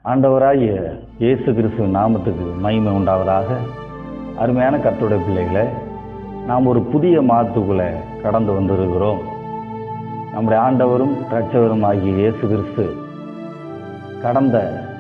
ஆண்டவராகிய இயேசு கிறிஸ்துவின் நாமத்துக்கு மகிமை உண்டாவதாக அருமையான கர்த்தருடைய பிள்ளைகளை நாம் ஒரு புதிய மாதத்துக்குள்ளே கடந்து வந்திருக்கிறோம் நம்முடைய ஆண்டவரும் இரட்சகரும் ஆகிய இயேசு கிறிஸ்து கடந்த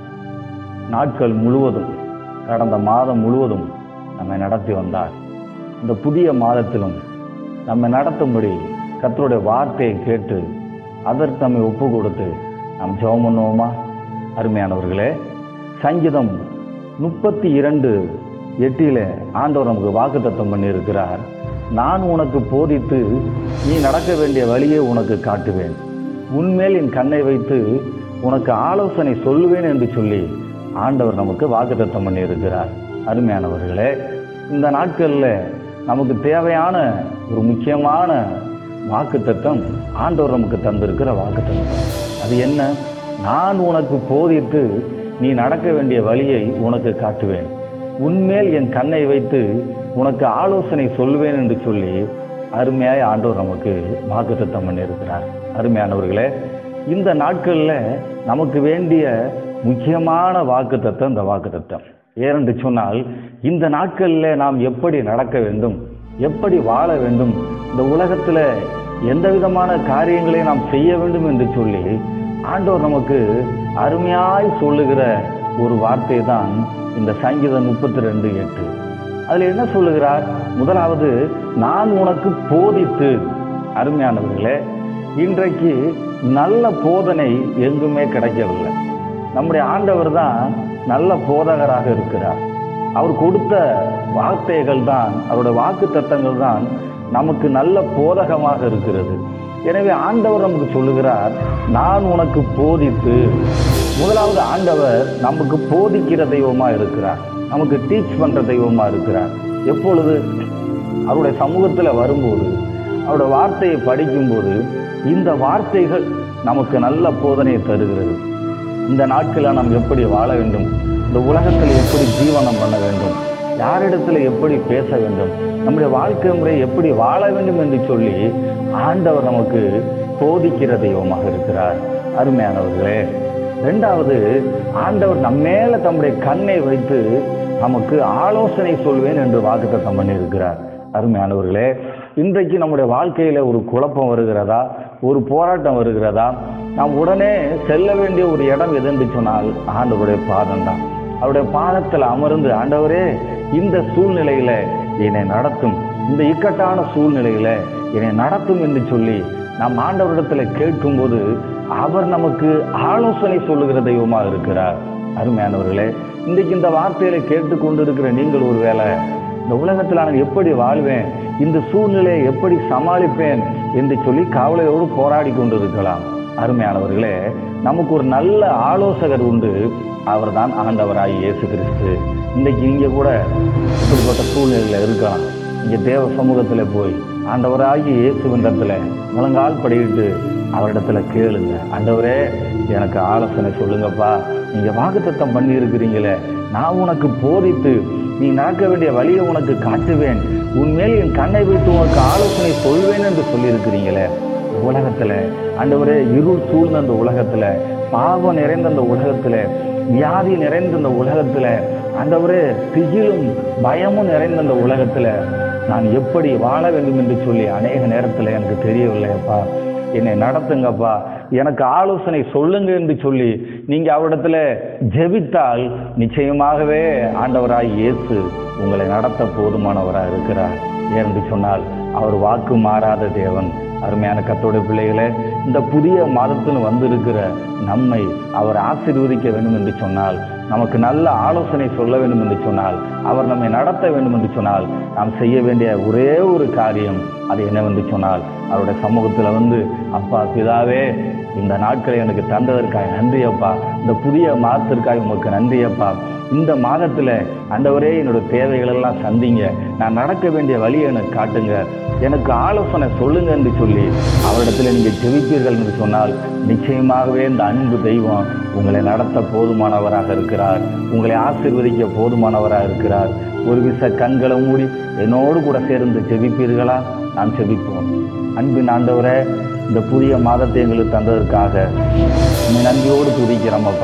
நாட்கள் முழுவதும் கடந்த மாதம் முழுவதும் நம்மை நடத்தி வந்தார் இந்த புதிய மாதத்திலும் நம்மை நடத்தும்படி கர்த்தருடைய வார்த்தையை கேட்டு அதற்கு நம்மை ஒப்பு கொடுத்து நாம் ஜெபம் பண்ணுவோமா அருமையானவர்களே சங்கீதம் முப்பத்தி இரண்டு எட்டில ஆண்டவர் நமக்கு வாக்குத்தத்தம் பண்ணியிருக்கிறார் நான் உனக்கு போதித்து நீ நடக்க வேண்டிய வழியை உனக்கு காட்டுவேன் உன்மேல் என் கண்ணை வைத்து உனக்கு ஆலோசனை சொல்லுவேன் என்று சொல்லி ஆண்டவர் நமக்கு வாக்குத்தத்தம் பண்ணியிருக்கிறார் அருமையானவர்களே இந்த நாட்களில் நமக்கு தேவையான ஒரு முக்கியமான வாக்குத்தத்தம் ஆண்டவர் நமக்கு தந்திருக்கிற வாக்குத்தத்தம் அது என்ன நான் உனக்கு போதித்து நீ நடக்க வேண்டிய வழியை உனக்கு காட்டுவேன் உன்மேல் என் கண்ணை வைத்து உனக்கு ஆலோசனை சொல்லுவேன் என்று சொல்லி அருமையாய் ஆண்டவர் நமக்கு வாக்குத்தத்தம் பண்ணியிருக்கிறார் அருமையானவர்களே இந்த நாட்களில் நமக்கு வேண்டிய முக்கியமான வாக்குத்தத்தம் இந்த வாக்குத்தத்தம் ஏனென்று சொன்னால் இந்த நாட்களில் நாம் எப்படி நடக்க வேண்டும் எப்படி வாழ வேண்டும் இந்த உலகத்தில் எந்த விதமான காரியங்களை நாம் செய்ய வேண்டும் என்று சொல்லி ஆண்டவர் நமக்கு அருமையாய் சொல்லுகிற ஒரு வார்த்தை தான் இந்த சங்கீதம் முப்பத்தி ரெண்டு எட்டு அதில் என்ன சொல்லுகிறார் முதலாவது நான் உனக்கு போதித்து அருமையானவர்களே இன்றைக்கு நல்ல போதனை எங்குமே கிடைக்கவில்லை நம்முடைய ஆண்டவர் தான் நல்ல போதகராக இருக்கிறார் அவர் கொடுத்த வார்த்தைகள் தான் அவருடைய வாக்கு தத்தங்கள் தான் நமக்கு நல்ல போதகமாக இருக்கிறது எனவே ஆண்டவர் நமக்கு சொல்லுகிறார் நான் உனக்கு போதித்து முதலாவது ஆண்டவர் நமக்கு போதிக்கிற தெய்வமா இருக்கிறார் நமக்கு டீச் பண்ற தெய்வமா இருக்கிறார் எப்பொழுது அவருடைய சமூகத்தில் வரும்போது அவருடைய வார்த்தையை படிக்கும்போது இந்த வார்த்தைகள் நமக்கு நல்ல போதனையை தருகிறது இந்த நாட்களில் நாம் எப்படி வாழ வேண்டும் இந்த உலகத்தில் எப்படி ஜீவனம் பண்ண வேண்டும் யாரிடத்தில் எப்படி பேச வேண்டும் நம்முடைய வாழ்க்கை முறை எப்படி வாழ வேண்டும் என்று சொல்லி ஆண்டவர் நமக்கு போதிக்கிற தெய்வமாக இருக்கிறார் அருமையானவர்களே ரெண்டாவது ஆண்டவர் நம்ம மேல தம்முடைய கண்ணை வைத்து நமக்கு ஆலோசனை சொல்வேன் என்று வாக்குத்தத்தம் பண்ணியிருக்கிறார் அருமையானவர்களே இன்றைக்கு நம்முடைய வாழ்க்கையில ஒரு குழப்பம் வருகிறதா ஒரு போராட்டம் வருகிறதா நாம் உடனே செல்ல வேண்டிய ஒரு இடம் எதுன்னு சொன்னால் ஆண்டவருடைய பாதம் தான் அவருடைய பாதத்தில் அமர்ந்து ஆண்டவரே இந்த சூழ்நிலையில என்னை நடத்தும் இந்த இக்கட்டான சூழ்நிலையில என்னை நடத்தும் என்று சொல்லி நாம் ஆண்டவரிடத்துல கேட்கும்போது அவர் நமக்கு ஆலோசனை சொல்லுகிற தெய்வமா இருக்கிறார் அருமையானவர்களே இன்றைக்கு இந்த வார்த்தையில கேட்டுக்கொண்டு இருக்கிற நீங்கள் ஒருவேளை இந்த உலகத்தில் நான் எப்படி வாழ்வேன் இந்த சூழ்நிலையை எப்படி சமாளிப்பேன் என்று சொல்லி கவலையோடு போராடி கொண்டிருக்கலாம் அருமையானவர்களே நமக்கு ஒரு நல்ல ஆலோசகர் உண்டு அவர் தான் ஆண்டவராய் இயேசு கிறிஸ்து இன்றைக்கு இங்கே கூட இப்படிப்பட்ட சூழ்நிலையில் இருக்கலாம் இங்கே தேவ சமூகத்தில் போய் ஆண்டவராகி இயேசுவின்றத்தில் முழங்கால் படிக்கிட்டு அவரிடத்துல கேளுங்க ஆண்டவரே எனக்கு ஆலோசனை சொல்லுங்கப்பா நீங்க வாக்குத்தத்தம் பண்ணி இருக்கிறீங்களே நான் உனக்கு போதித்து நீ நடக்க வேண்டிய வழியை உனக்கு காட்டுவேன் உன்மேல் என் கண்ணை வைத்து உனக்கு ஆலோசனை சொல்வேன் என்று சொல்லியிருக்கிறீங்களே உலகத்துல ஆண்டவரே இருள் சூழ்ந்த அந்த உலகத்துல பாவம் நிறைந்த அந்த உலகத்துல வியாதி நிறைந்த அந்த உலகத்துல ஆண்டவரே திகிலும் பயமும் நிறைந்த அந்த உலகத்துல நான் எப்படி வாழ வேண்டும் என்று சொல்லி அநேக நேரத்தில் எனக்கு தெரியவில்லையப்பா என்னை நடத்துங்கப்பா எனக்கு ஆலோசனை சொல்லுங்க என்று சொல்லி நீங்க அவரிடத்துல ஜெபித்தால் நிச்சயமாகவே ஆண்டவராய் இயேசு உங்களை நடத்த போதுமானவராக இருக்கிறார் என்று சொன்னால் அவர் வாக்கு மாறாத தேவன் அருமையான கத்தோட பிள்ளைகளே இந்த புதிய மாதத்தில் வந்திருக்கிற நம்மை அவர் ஆசீர்வதிக்க வேண்டும் என்று சொன்னால் நமக்கு நல்ல ஆலோசனை சொல்ல வேண்டும் என்று சொன்னால் அவர் நம்மை நடத்த வேண்டும் என்று சொன்னால் நாம் செய்ய வேண்டிய ஒரே ஒரு காரியம் அது என்னவென்று சொன்னால் அவருடைய சமூகத்தில் வந்து அப்பா பிதாவே இந்த நாட்களை எனக்கு தந்ததற்காக நன்றி அப்பா இந்த புதிய மாதத்திற்காக உங்களுக்கு நன்றி அப்பா இந்த மாதத்தில் ஆண்டவரே என்னோட தேவைகள் எல்லாம் சந்திங்க நான் நடக்க வேண்டிய வழியை எனக்கு காட்டுங்க எனக்கு ஆலோசனை சொல்லுங்க என்று சொல்லி அவரிடத்தில் நீங்கள் ஜெபிப்பீர்கள் என்று சொன்னால் நிச்சயமாகவே இந்த அன்பு தெய்வம் உங்களை நடத்த போதுமானவராக இருக்கிறார் உங்களை ஆசீர்வதிக்க போதுமானவராக இருக்கிறார் ஒரு விச கண்களை மூடி என்னோடு கூட சேர்ந்து ஜெபிப்பீர்களா நாம் ஜெபிப்போம் அன்பின் ஆண்டவரே இந்த புதிய மாதத்தை எங்களுக்கு தந்ததற்காக உம்மை நன்றியோடு துதிக்கிறோம் அப்பா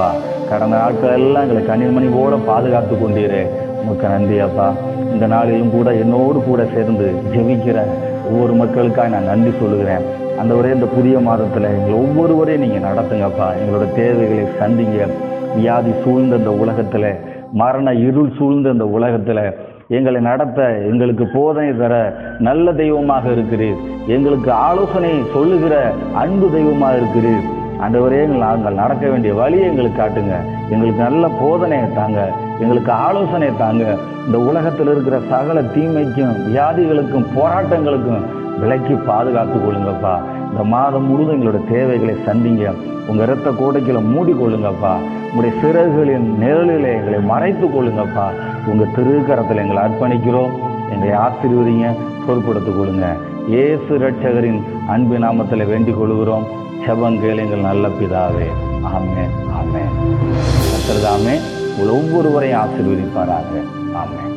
கடந்த நாட்கள் எல்லாம் எங்களை கண்ணிமணி போல பாதுகாத்து கொண்டீரே உமக்கு நன்றி அப்பா இந்த நாளிலும் கூட என்னோடு கூட சேர்ந்து ஜெபிக்கிற ஒவ்வொரு மக்களுக்காக நான் நன்றி சொல்லுகிறேன் அந்த ஒரே இந்த புதிய மாதத்தில் எங்களை ஒவ்வொருவரையும் நீங்கள் நடத்துங்கப்பா எங்களோட தேவைகளை சந்திங்க வியாதி சூழ்ந்த இந்த உலகத்தில் மரண இருள் சூழ்ந்த இந்த உலகத்தில் எங்களை நடத்த எங்களுக்கு போதனை தர நல்ல தெய்வமாக இருக்கிறீர் எங்களுக்கு ஆலோசனை சொல்லுகிற அன்பு தெய்வமாக இருக்கிறீர் ஆண்டவரே எங்கள் நாங்கள் நடக்க வேண்டிய வழியை எங்களுக்கு காட்டுங்க எங்களுக்கு நல்ல போதனையை தாங்க எங்களுக்கு ஆலோசனை தாங்க இந்த உலகத்தில் இருக்கிற சகல தீமைக்கும் வியாதிகளுக்கும் போராட்டங்களுக்கும் விலக்கி பாதுகாத்து கொள்ளுங்கப்பா இந்த மாதம் முழுதும் எங்களோட தேவைகளை சந்திங்க உங்க இரத்த கோடைகளை மூடிக்கொள்ளுங்கப்பா உங்களுடைய சிறகுகளின் நிழலில் எங்களை மறைத்து கொள்ளுங்கப்பா உங்க திருக்கரத்தில் எங்களை அர்ப்பணிக்கிறோம் எங்களை ஆசீர்வதிங்க பொறுப்படுத்திக் கொள்ளுங்க இயேசு ரட்சகரின் அன்பு நாமத்தில் வேண்டிக் கொள்கிறோம் செபங்கள் எங்கள் நல்ல பிதாவே ஆமே ஆமே கர்த்தர்தாமே உங்கள் ஒவ்வொருவரையும் ஆசீர்வதிப்பாராக ஆமே